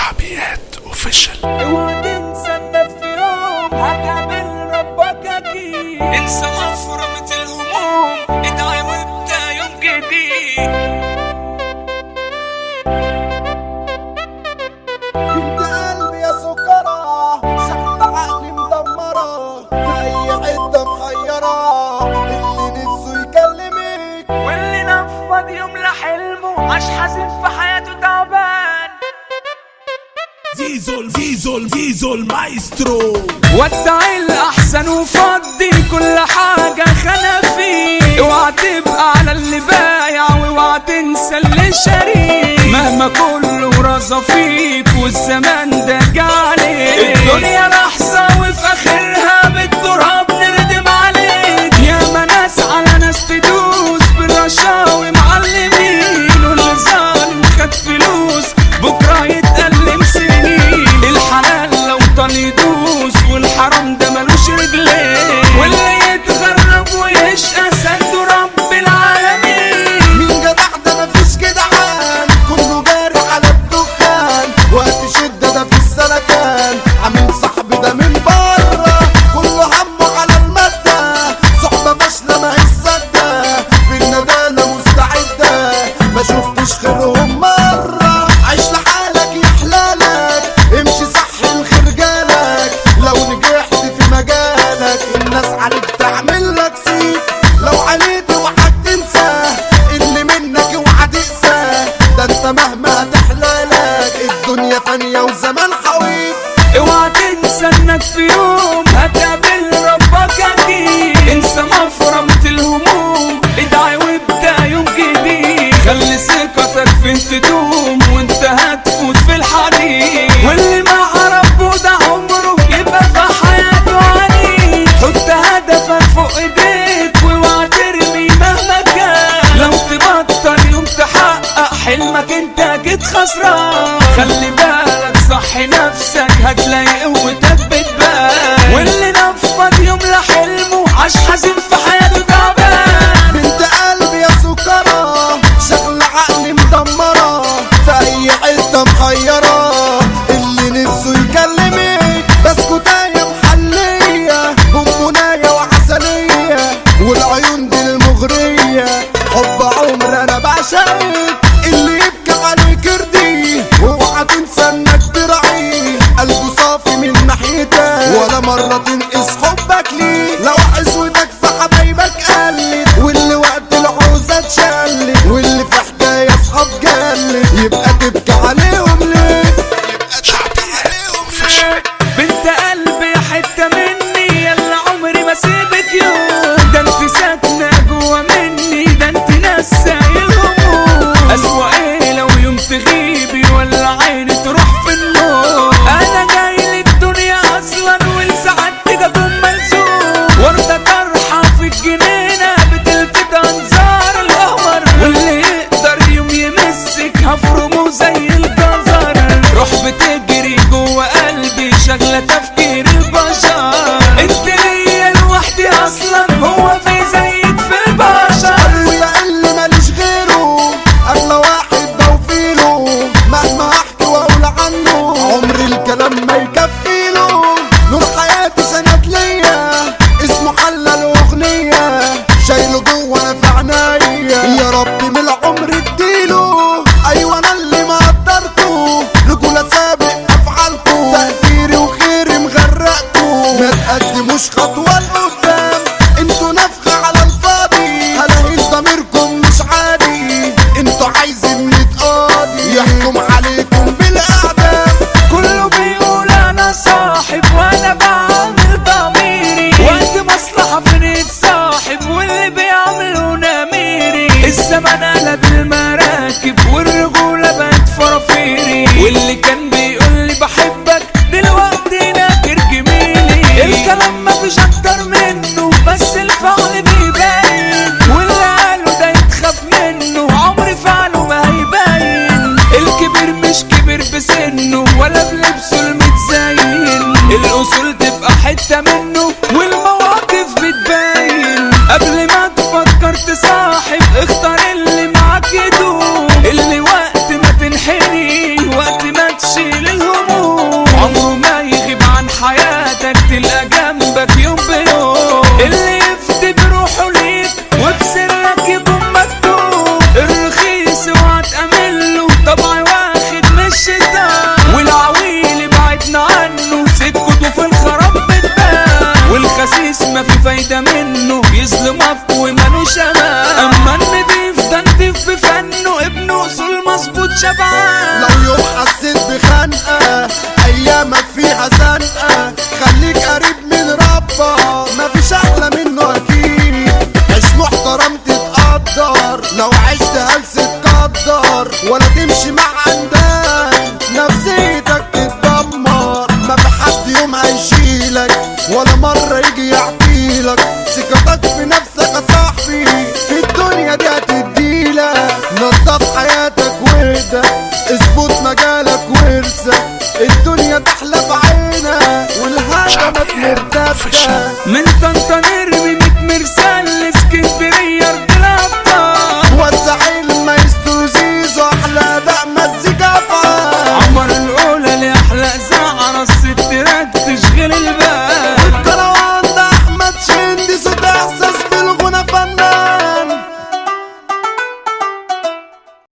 شعبيات اوفيشال اوعى تنسى انك في يوم هتقابل ربك اكيد انسى مفرمة الهموم ادعي وابدا يوم جديد انت قلبي يا سكرة شحنة عقلي مدمرة في اي حتة محيرة اللي نفسه يكلمك واللي نفض يملى حلمه عاش حزين في حياته تعبان زيزو زيزو زيزو المايسترو ودع الاحسن وفضي كل حاجة خنا فيه اوعى تبقى على اللي بايع واوعى تنسى اللي شريك مهما كله رضى فيك والزمان ده عليك الدنيا لحظة وفي اخرها بالتراب نردم عليك يا ما ناس على ناس تدوس بالرشاوي معلمين واللي ظالم خد فلوس بكرة يتألم سنين الحلال لو طال يدوس والحرام ده ملوش رجلين واللي يتغرب ويشقى سنده رب العالمين مين جدع ده مفيش جدعان كله جاري على الدخان وقت شدة ده في السلكان عامل صاحبي ده من بره كله همه على المادة صحبة فاشلة ما هي سادة في الندالة مستعدة ما شفتش خيرهم مرة عيش لحالك يا حلالك امشي صح الخير جالك لو نجحت في مجالك الناس عليك تعمل لك سيف لو عليت اوعى تنسى اللي منك اوعى تقسى ده انت مهما هتحلالك الدنيا فانية وزمان حويط اوعى تنسى انك في يوم هتقابل ربك اكيد انسى مفرمة الهموم ادعي وابدا يوم جديد خلي ثقتك فين تدوم وانت هتفوت في الحديد واللي مع ربه ده عمره يبقى في حياته عنيد حط هدفك فوق ايديك واوعى ترمي مهما كان لو تبطل يوم تحقق حلمك انت اكيد خسران خلي بالك صح نفسك